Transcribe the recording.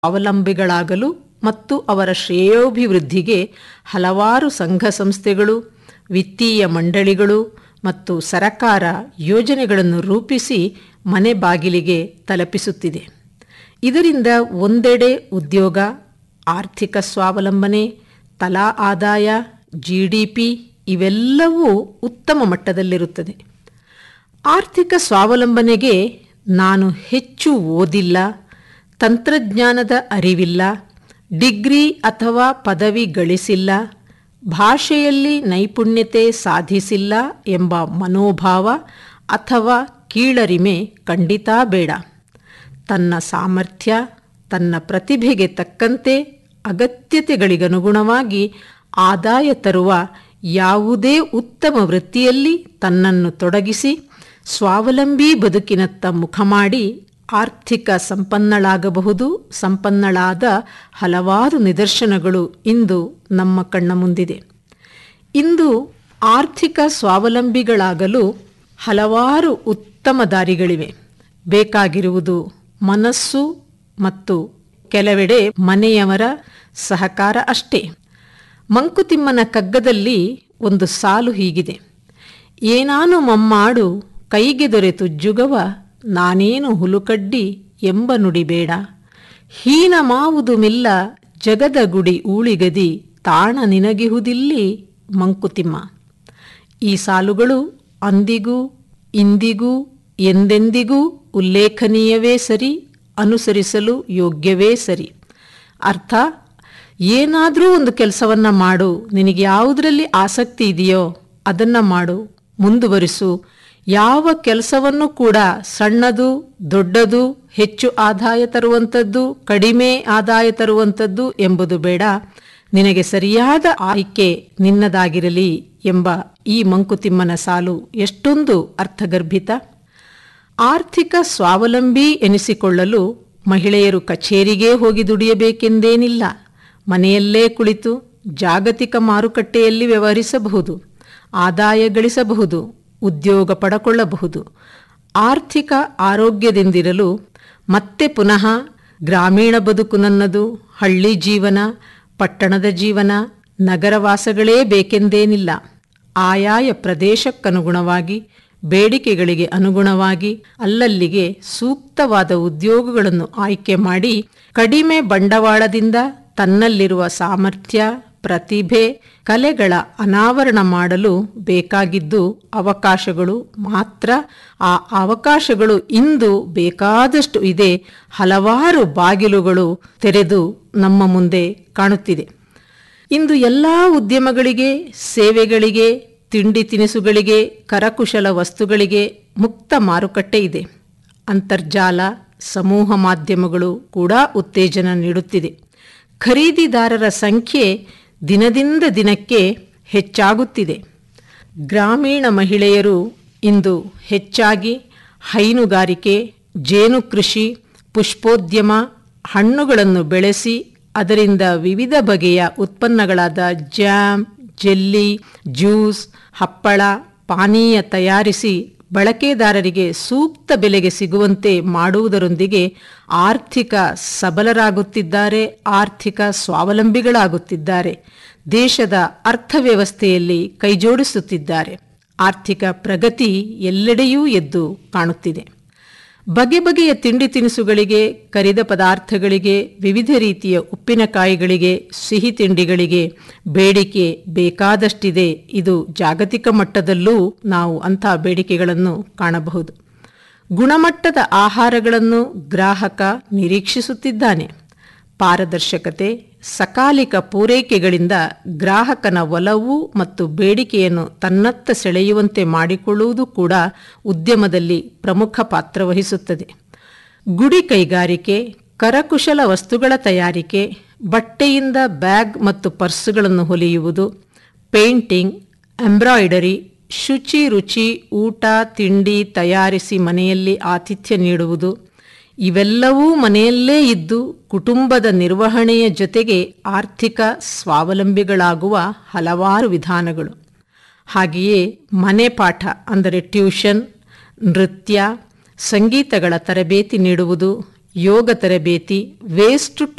ಸ್ವಾವಲಂಬಿಗಳಾಗಲು ಮತ್ತು ಅವರ ಶ್ರೇಯೋಭಿವೃದ್ಧಿಗೆ ಹಲವಾರು ಸಂಘ ಸಂಸ್ಥೆಗಳು ವಿತ್ತೀಯ ಮಂಡಳಿಗಳು ಮತ್ತು ಸರಕಾರ ಯೋಜನೆಗಳನ್ನು ರೂಪಿಸಿ ಮನೆ ಬಾಗಿಲಿಗೆ ತಲುಪಿಸುತ್ತಿದೆ ಇದರಿಂದ ಒಂದೆಡೆ ಉದ್ಯೋಗ ಆರ್ಥಿಕ ಸ್ವಾವಲಂಬನೆ ತಲಾ ಆದಾಯ ಜಿಡಿಪಿ ಇವೆಲ್ಲವೂ ಉತ್ತಮ ಮಟ್ಟದಲ್ಲಿರುತ್ತದೆ ಆರ್ಥಿಕ ಸ್ವಾವಲಂಬನೆಗೆ ನಾನು ಹೆಚ್ಚು ಓದಿಲ್ಲ ತಂತ್ರಜ್ಞಾನದ ಅರಿವಿಲ್ಲ ಡಿಗ್ರಿ ಅಥವಾ ಪದವಿ ಗಳಿಸಿಲ್ಲ ಭಾಷೆಯಲ್ಲಿ ನೈಪುಣ್ಯತೆ ಸಾಧಿಸಿಲ್ಲ ಎಂಬ ಮನೋಭಾವ ಅಥವಾ ಕೀಳರಿಮೆ ಖಂಡಿತಾ ಬೇಡ ತನ್ನ ಸಾಮರ್ಥ್ಯ ತನ್ನ ಪ್ರತಿಭೆಗೆ ತಕ್ಕಂತೆ ಅಗತ್ಯತೆಗಳಿಗನುಗುಣವಾಗಿ ಆದಾಯ ತರುವ ಯಾವುದೇ ಉತ್ತಮ ವೃತ್ತಿಯಲ್ಲಿ ತನ್ನನ್ನು ತೊಡಗಿಸಿ ಸ್ವಾವಲಂಬಿ ಬದುಕಿನತ್ತ ಮುಖ ಮಾಡಿ ಆರ್ಥಿಕ ಸಂಪನ್ನಳಾಗಬಹುದು ಸಂಪನ್ನಳಾದ ಹಲವಾರು ನಿದರ್ಶನಗಳು ಇಂದು ನಮ್ಮ ಕಣ್ಣ ಮುಂದಿದೆ ಇಂದು ಆರ್ಥಿಕ ಸ್ವಾವಲಂಬಿಗಳಾಗಲು ಹಲವಾರು ಉತ್ತಮ ದಾರಿಗಳಿವೆ ಬೇಕಾಗಿರುವುದು ಮನಸ್ಸು ಮತ್ತು ಕೆಲವೆಡೆ ಮನೆಯವರ ಸಹಕಾರ ಅಷ್ಟೇ ಮಂಕುತಿಮ್ಮನ ಕಗ್ಗದಲ್ಲಿ ಒಂದು ಸಾಲು ಹೀಗಿದೆ ಏನಾನು ಮಮ್ಮಾಡು ಕೈಗೆ ದೊರೆತು ಜುಗವ ನಾನೇನು ಹುಲುಕಡ್ಡಿ ಎಂಬ ನುಡಿಬೇಡ ಹೀನ ಮಾವುದು ಮಿಲ್ಲ ಜಗದ ಗುಡಿ ಊಳಿಗದಿ ತಾಣ ನಿನಗಿಹುದಿಲ್ಲಿ ಮಂಕುತಿಮ್ಮ ಈ ಸಾಲುಗಳು ಅಂದಿಗೂ ಇಂದಿಗೂ ಎಂದೆಂದಿಗೂ ಉಲ್ಲೇಖನೀಯವೇ ಸರಿ ಅನುಸರಿಸಲು ಯೋಗ್ಯವೇ ಸರಿ ಅರ್ಥ ಏನಾದರೂ ಒಂದು ಕೆಲಸವನ್ನ ಮಾಡು ನಿನಗೆ ಯಾವುದರಲ್ಲಿ ಆಸಕ್ತಿ ಇದೆಯೋ ಅದನ್ನ ಮಾಡು ಮುಂದುವರಿಸು ಯಾವ ಕೆಲಸವನ್ನು ಕೂಡ ಸಣ್ಣದು ದೊಡ್ಡದು ಹೆಚ್ಚು ಆದಾಯ ತರುವಂಥದ್ದು ಕಡಿಮೆ ಆದಾಯ ತರುವಂಥದ್ದು ಎಂಬುದು ಬೇಡ ನಿನಗೆ ಸರಿಯಾದ ಆಯ್ಕೆ ನಿನ್ನದಾಗಿರಲಿ ಎಂಬ ಈ ಮಂಕುತಿಮ್ಮನ ಸಾಲು ಎಷ್ಟೊಂದು ಅರ್ಥಗರ್ಭಿತ ಆರ್ಥಿಕ ಸ್ವಾವಲಂಬಿ ಎನಿಸಿಕೊಳ್ಳಲು ಮಹಿಳೆಯರು ಕಚೇರಿಗೆ ಹೋಗಿ ದುಡಿಯಬೇಕೆಂದೇನಿಲ್ಲ ಮನೆಯಲ್ಲೇ ಕುಳಿತು ಜಾಗತಿಕ ಮಾರುಕಟ್ಟೆಯಲ್ಲಿ ವ್ಯವಹರಿಸಬಹುದು ಆದಾಯ ಗಳಿಸಬಹುದು ಉದ್ಯೋಗ ಪಡಕೊಳ್ಳಬಹುದು ಆರ್ಥಿಕ ಆರೋಗ್ಯದಿಂದಿರಲು ಮತ್ತೆ ಪುನಃ ಗ್ರಾಮೀಣ ಬದುಕು ನನ್ನದು ಹಳ್ಳಿ ಜೀವನ ಪಟ್ಟಣದ ಜೀವನ ನಗರವಾಸಗಳೇ ಬೇಕೆಂದೇನಿಲ್ಲ ಆಯಾಯ ಪ್ರದೇಶಕ್ಕನುಗುಣವಾಗಿ ಬೇಡಿಕೆಗಳಿಗೆ ಅನುಗುಣವಾಗಿ ಅಲ್ಲಲ್ಲಿಗೆ ಸೂಕ್ತವಾದ ಉದ್ಯೋಗಗಳನ್ನು ಆಯ್ಕೆ ಮಾಡಿ ಕಡಿಮೆ ಬಂಡವಾಳದಿಂದ ತನ್ನಲ್ಲಿರುವ ಸಾಮರ್ಥ್ಯ ಪ್ರತಿಭೆ ಕಲೆಗಳ ಅನಾವರಣ ಮಾಡಲು ಬೇಕಾಗಿದ್ದು ಅವಕಾಶಗಳು ಮಾತ್ರ ಆ ಅವಕಾಶಗಳು ಇಂದು ಬೇಕಾದಷ್ಟು ಇದೆ ಹಲವಾರು ಬಾಗಿಲುಗಳು ತೆರೆದು ನಮ್ಮ ಮುಂದೆ ಕಾಣುತ್ತಿದೆ ಇಂದು ಎಲ್ಲ ಉದ್ಯಮಗಳಿಗೆ ಸೇವೆಗಳಿಗೆ ತಿಂಡಿ ತಿನಿಸುಗಳಿಗೆ ಕರಕುಶಲ ವಸ್ತುಗಳಿಗೆ ಮುಕ್ತ ಮಾರುಕಟ್ಟೆ ಇದೆ ಅಂತರ್ಜಾಲ ಸಮೂಹ ಮಾಧ್ಯಮಗಳು ಕೂಡ ಉತ್ತೇಜನ ನೀಡುತ್ತಿದೆ ಖರೀದಿದಾರರ ಸಂಖ್ಯೆ ದಿನದಿಂದ ದಿನಕ್ಕೆ ಹೆಚ್ಚಾಗುತ್ತಿದೆ ಗ್ರಾಮೀಣ ಮಹಿಳೆಯರು ಇಂದು ಹೆಚ್ಚಾಗಿ ಹೈನುಗಾರಿಕೆ ಜೇನು ಕೃಷಿ ಪುಷ್ಪೋದ್ಯಮ ಹಣ್ಣುಗಳನ್ನು ಬೆಳೆಸಿ ಅದರಿಂದ ವಿವಿಧ ಬಗೆಯ ಉತ್ಪನ್ನಗಳಾದ ಜ್ಯಾಮ್ ಜೆಲ್ಲಿ ಜ್ಯೂಸ್ ಹಪ್ಪಳ ಪಾನೀಯ ತಯಾರಿಸಿ ಬಳಕೆದಾರರಿಗೆ ಸೂಕ್ತ ಬೆಲೆಗೆ ಸಿಗುವಂತೆ ಮಾಡುವುದರೊಂದಿಗೆ ಆರ್ಥಿಕ ಸಬಲರಾಗುತ್ತಿದ್ದಾರೆ ಆರ್ಥಿಕ ಸ್ವಾವಲಂಬಿಗಳಾಗುತ್ತಿದ್ದಾರೆ ದೇಶದ ಅರ್ಥವ್ಯವಸ್ಥೆಯಲ್ಲಿ ಕೈಜೋಡಿಸುತ್ತಿದ್ದಾರೆ ಆರ್ಥಿಕ ಪ್ರಗತಿ ಎಲ್ಲೆಡೆಯೂ ಎದ್ದು ಕಾಣುತ್ತಿದೆ ಬಗೆ ಬಗೆಯ ತಿಂಡಿ ತಿನಿಸುಗಳಿಗೆ ಕರಿದ ಪದಾರ್ಥಗಳಿಗೆ ವಿವಿಧ ರೀತಿಯ ಉಪ್ಪಿನಕಾಯಿಗಳಿಗೆ ಸಿಹಿ ತಿಂಡಿಗಳಿಗೆ ಬೇಡಿಕೆ ಬೇಕಾದಷ್ಟಿದೆ ಇದು ಜಾಗತಿಕ ಮಟ್ಟದಲ್ಲೂ ನಾವು ಅಂಥ ಬೇಡಿಕೆಗಳನ್ನು ಕಾಣಬಹುದು ಗುಣಮಟ್ಟದ ಆಹಾರಗಳನ್ನು ಗ್ರಾಹಕ ನಿರೀಕ್ಷಿಸುತ್ತಿದ್ದಾನೆ ಪಾರದರ್ಶಕತೆ ಸಕಾಲಿಕ ಪೂರೈಕೆಗಳಿಂದ ಗ್ರಾಹಕನ ಒಲವು ಮತ್ತು ಬೇಡಿಕೆಯನ್ನು ತನ್ನತ್ತ ಸೆಳೆಯುವಂತೆ ಮಾಡಿಕೊಳ್ಳುವುದು ಕೂಡ ಉದ್ಯಮದಲ್ಲಿ ಪ್ರಮುಖ ಪಾತ್ರ ವಹಿಸುತ್ತದೆ ಗುಡಿ ಕೈಗಾರಿಕೆ ಕರಕುಶಲ ವಸ್ತುಗಳ ತಯಾರಿಕೆ ಬಟ್ಟೆಯಿಂದ ಬ್ಯಾಗ್ ಮತ್ತು ಪರ್ಸುಗಳನ್ನು ಹೊಲಿಯುವುದು ಪೇಂಟಿಂಗ್ ಎಂಬ್ರಾಯ್ಡರಿ ಶುಚಿ ರುಚಿ ಊಟ ತಿಂಡಿ ತಯಾರಿಸಿ ಮನೆಯಲ್ಲಿ ಆತಿಥ್ಯ ನೀಡುವುದು ಇವೆಲ್ಲವೂ ಮನೆಯಲ್ಲೇ ಇದ್ದು ಕುಟುಂಬದ ನಿರ್ವಹಣೆಯ ಜೊತೆಗೆ ಆರ್ಥಿಕ ಸ್ವಾವಲಂಬಿಗಳಾಗುವ ಹಲವಾರು ವಿಧಾನಗಳು ಹಾಗೆಯೇ ಮನೆ ಪಾಠ ಅಂದರೆ ಟ್ಯೂಷನ್ ನೃತ್ಯ ಸಂಗೀತಗಳ ತರಬೇತಿ ನೀಡುವುದು ಯೋಗ ತರಬೇತಿ ವೇಸ್ಟ್ ಟು